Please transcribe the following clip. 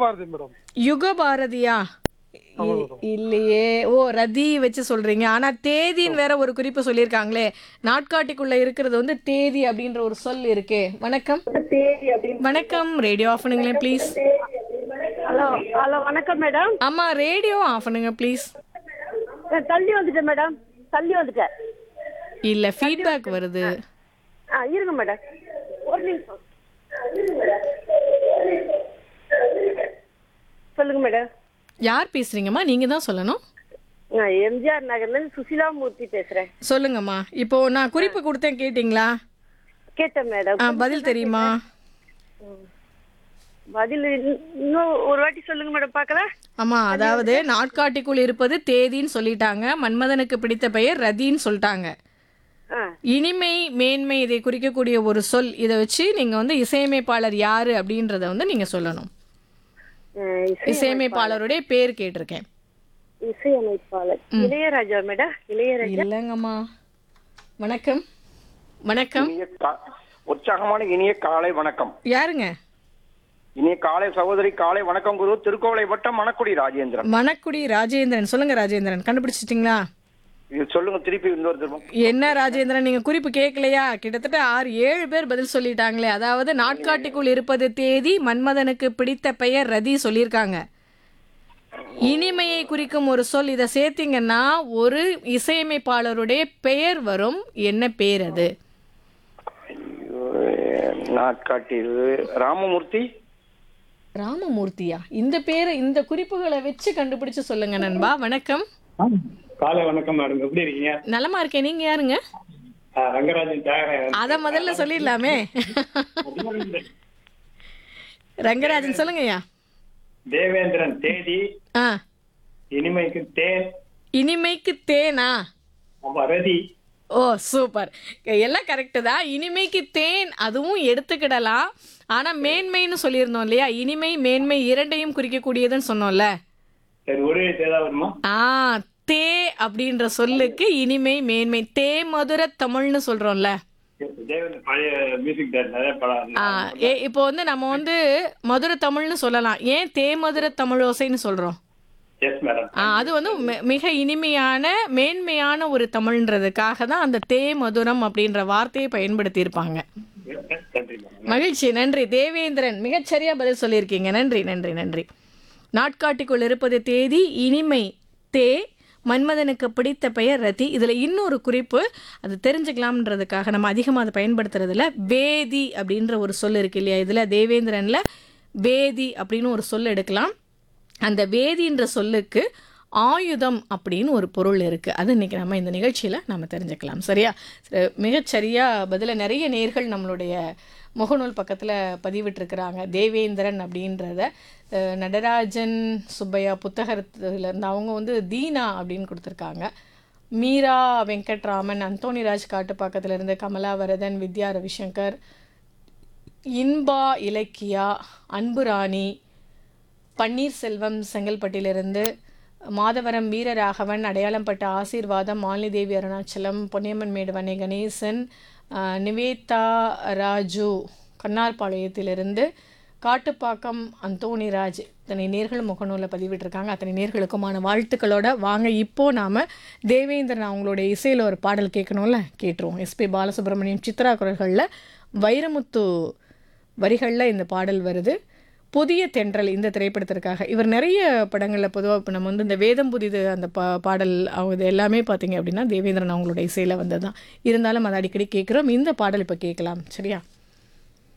Yugabharathi madam யுக பாரதியா இ- இல்லையே ஓ ரதி வச்சு சொல்றீங்க ஆனா தேதின்னு வேற ஒரு குறிப்பு சொல்லியிருக்காங்களே நாட்காட்டிக்குள்ள இருக்கிறது வந்து தேதி அப்படின்ற ஒரு சொல் இருக்கே வணக்கம் வணக்கம் ரேடியோ ஆஃப் பண்ணுங்களேன் ப்ளீஸ் ஹலோ ஹலோ வணக்கம் மேடம் ஆமா ரேடியோ ஆஃப் பண்ணுங்க ப்ளீஸ் நான் தள்ளி வந்துட்டேன் மேடம் தள்ளி வந்துட்டேன் இல்ல ஃபீட்பேக் வருது ஆ இருங்க மேடம் ஒரு நிமிஷம் சொல்லுங்க மேடம் யார் பேசுறீங்கம்மா நீங்க தான் சொல்லணும் நான் எம்ஜிஆர் நகர்ல இருந்து சுசிலா மூர்த்தி பேசுறேன் சொல்லுங்கம்மா இப்போ நான் குறிப்பு கொடுத்தேன் கேட்டிங்களா கேட்டேன் மேடம் ஆ, பதில் தெரியுமா பதில் இன்னும் இன்னும் ஒரு வாட்டி சொல்லுங்க மேடம் பார்க்கலாம் ஆமா அதாவது நாட்காட்டிக்குள் இருப்பது தேதின்னு சொல்லிட்டாங்க மன்மதனுக்கு பிடித்த பெயர் ரதின்னு சொல்லிட்டாங்க ஆ இனிமை மேன்மை இதை குறிக்கக்கூடிய ஒரு சொல் இதை வச்சு நீங்க வந்து இசையமைப்பாளர் யாரு அப்படின்றத வந்து நீங்க சொல்லணும் அஹ் இசை இசையமைப்பாளருடைய பேர் கேட்டிருக்கேன் இசையமைப்பாளர் இளையராஜா மேடம் இளையராஜா இல்லைங்கம்மா வணக்கம் வணக்கம் இனிய கா- உற்சாகமான இனிய காலை வணக்கம் யாருங்க இனிய காலை சகோதரி காலை வணக்கம் குரு திருக்கோவிலை வட்டம் மணக்குடி ராஜேந்திரன் மணக்குடி ராஜேந்திரன் சொல்லுங்க ராஜேந்திரன் கண்டுபிடிச்சிட்டிங்களா இது சொல்லுங்க திருப்பி இன்னொரு திரும்பம் என்ன ராஜேந்திரன் நீங்க குறிப்பு கேட்கலையா கிட்டத்தட்ட ஆறு ஏழு பேர் பதில் சொல்லிட்டாங்களே அதாவது நாட்காட்டிக்குள் இருப்பது தேதி மன்மதனுக்கு பிடித்த பெயர் ரதி சொல்லியிருக்காங்க இனிமையை குறிக்கும் ஒரு சொல் இதை சேர்த்தீங்கன்னா ஒரு இசையமைப்பாளருடைய பெயர் வரும் என்ன பேர் அது ஐயோ, நாட்காட்டில் ராமமூர்த்தி ராமமூர்த்தியா இந்த பேரை இந்த குறிப்புகளை வச்சு கண்டுபிடிச்சு சொல்லுங்க நண்பா வணக்கம் காலை வணக்கம் மேடம் எப்படி இருக்கீங்க நலமா இருக்கேன் நீங்க யாருங்க ஆ, ரங்கராஜன் தியாகராஜன் அத முதல்ல சொல்லிடலாமே ரங்கராஜன் சொல்லுங்கய்யா தேவேந்திரன் தேதி ஆ இனிமைக்கு தேன் இனிமைக்கு தேனா ரதி ஓ சூப்பர் எல்லாம் கரெக்டு தான் இனிமைக்கு தேன் அதுவும் எடுத்துக்கிடலாம் ஆனா மேன்மைன்னு சொல்லியிருந்தோம் இல்லையா இனிமை மேன்மை இரண்டையும் குறிக்கக்கூடியதுன்னு சொன்னோம்ல சரி ஒரே தேதா வருமா ஆ தே அப்படின்ற சொல்லுக்கு இனிமை மேன்மை தே மதுர தமிழ்னு சொல்றோம்ல தேவேந்திரன் பழைய மியூசிக் டைரக்டர் நிறைய படம் ஆ ஏ இப்போ வந்து நம்ம வந்து மதுர தமிழ்னு சொல்லலாம் ஏன் தே மதுர தமிழ் ஓசைன்னு சொல்றோம் எஸ் மேடம் ஆ, அது வந்து மி- மிக இனிமையான மேன்மையான ஒரு தமிழ்ன்றதுக்காக தான் அந்த தே மதுரம் அப்படின்ற வார்த்தையை பயன்படுத்தியிருப்பாங்க நன்றி மேடம் மகிழ்ச்சி நன்றி தேவேந்திரன் மிகச்சரியா பதில் சொல்லியிருக்கீங்க நன்றி நன்றி நன்றி நாட்காட்டிக்குள் இருப்பது தேதி இனிமை தே மன்மதனுக்கு பிடித்த பெயர் ரதி இதில் இன்னொரு குறிப்பு அது தெரிஞ்சுக்கலாம்ன்றதுக்காக நம்ம அதிகமாக அதை பயன்படுத்துறதுல வேதி அப்படின்ற ஒரு சொல் இருக்கு இல்லையா இதில் தேவேந்திரனில் வேதி அப்படின்னு ஒரு சொல் எடுக்கலாம் அந்த வேதின்ற சொல்லுக்கு ஆயுதம் அப்படின்னு ஒரு பொருள் இருக்குது அது இன்னைக்கு நம்ம இந்த நிகழ்ச்சியில் நம்ம தெரிஞ்சுக்கலாம் சரியா சரி, மிகச்சரியா பதில நிறைய நேர்கள் நம்மளுடைய முகநூல் பக்கத்தில் பதிவிட்டிருக்கிறாங்க தேவேந்திரன் அப்படின்றத அஹ், நடராஜன் சுப்பையா புத்தகத்துலேருந்து அவங்க வந்து தீனா அப்படின்னு கொடுத்துருக்காங்க மீரா வெங்கட்ராமன் அந்தோணிராஜ் காட்டுப்பாக்கத்திலிருந்து கமலாவரதன் வித்யா ரவிசங்கர் இன்பா இலக்கியா அன்புராணி பன்னீர்செல்வம் செங்கல்பட்டிலிருந்து மாதவரம் வீரராகவன் அடையாளம்பட்ட ஆசீர்வாதம் மாலினி அருணாச்சலம் பொன்னியம்மன் மேடு வனை கணேசன் ஆஹ், நிவேதா ராஜு கண்ணார்பாளையத்திலிருந்து காட்டுப்பாக்கம் அந்தோணிராஜ் இத்தனை நேர்களும் முகநூலில் பதிவிட்டிருக்காங்க அத்தனை நேர்களுக்குமான வாழ்த்துக்களோட வாங்க இப்போ நாம தேவேந்திரன் அவங்களுடைய இசையில் ஒரு பாடல் கேட்கணும்ல கேட்டுருவோம் எஸ்பி பாலசுப்ரமணியம் சித்ரா குரல்களில் வைரமுத்து வரிகளில் இந்த பாடல் வருது புதிய தென்றல் இந்த திரைப்படத்திற்காக இவர் நிறைய படங்களில் பொதுவாக இப்போ நம்ம வந்து இந்த வேதம் புதிது அந்த பா பாடல் அவங்க இது எல்லாமே பார்த்தீங்க அப்படின்னா தேவேந்திரன் அவங்களோட இசையில் வந்தது தான் இருந்தாலும் அதை அடிக்கடி கேட்குறோம் இந்த பாடல் இப்போ கேட்கலாம் சரியா